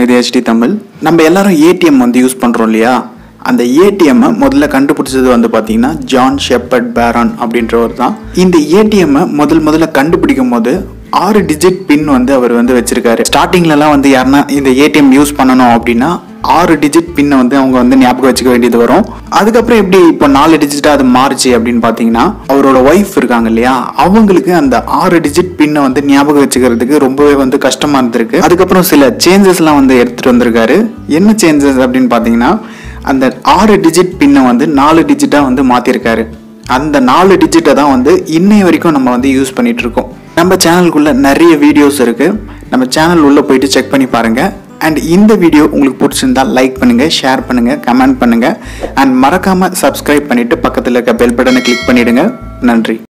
வணக்கம் இது ஹெச்டி தமிழ் நம்ம எல்லாரும் ஏடிஎம் வந்து யூஸ் பண்ணுறோம் இல்லையா அந்த ஏடிஎம்மை முதல்ல கண்டுபிடிச்சது வந்து பார்த்தீங்கன்னா ஜான் ஷெப்பர்ட் பேரான் அப்படின்றவர் தான் இந்த ஏடிஎம்மை முதல் முதல்ல கண்டுபிடிக்கும் போது ஆறு டிஜிட் பின் வந்து அவர் வந்து வச்சிருக்காரு ஸ்டார்டிங்லலாம் வந்து யாருன்னா இந்த ஏடிஎம் யூஸ் பண்ணணும் அப்படின்னா ஆறு டிஜிட் பின்னை வந்து அவங்க வந்து ஞாபகம் வச்சுக்க வேண்டியது வரும் அதுக்கப்புறம் எப்படி இப்போ நாலு டிஜிட்டாக அது மாறுச்சு அப்படின்னு பார்த்தீங்கன்னா அவரோட ஒய்ஃப் இருக்காங்க இல்லையா அவங்களுக்கு அந்த ஆறு டிஜிட் பின்னை வந்து ஞாபகம் வச்சுக்கிறதுக்கு ரொம்பவே வந்து கஷ்டமா இருந்திருக்கு அதுக்கப்புறம் சில சேஞ்சஸ்லாம் வந்து எடுத்துட்டு வந்திருக்காரு என்ன சேஞ்சஸ் அப்படின்னு பார்த்தீங்கன்னா அந்த ஆறு டிஜிட் பின்னை வந்து நாலு டிஜிட்டாக வந்து மாற்றிருக்காரு அந்த நாலு டிஜிட்டை தான் வந்து இன்னைய வரைக்கும் நம்ம வந்து யூஸ் பண்ணிட்டு இருக்கோம் நம்ம சேனலுக்குள்ள நிறைய வீடியோஸ் இருக்கு நம்ம சேனல் உள்ள போயிட்டு செக் பண்ணி பாருங்க அண்ட் இந்த வீடியோ உங்களுக்கு பிடிச்சிருந்தா லைக் பண்ணுங்க ஷேர் பண்ணுங்க கமெண்ட் பண்ணுங்க அண்ட் மறக்காம சப்ஸ்கிரைப் பண்ணிட்டு பக்கத்தில் இருக்க பெல் பட்டனை கிளிக் பண்ணிடுங்க நன்றி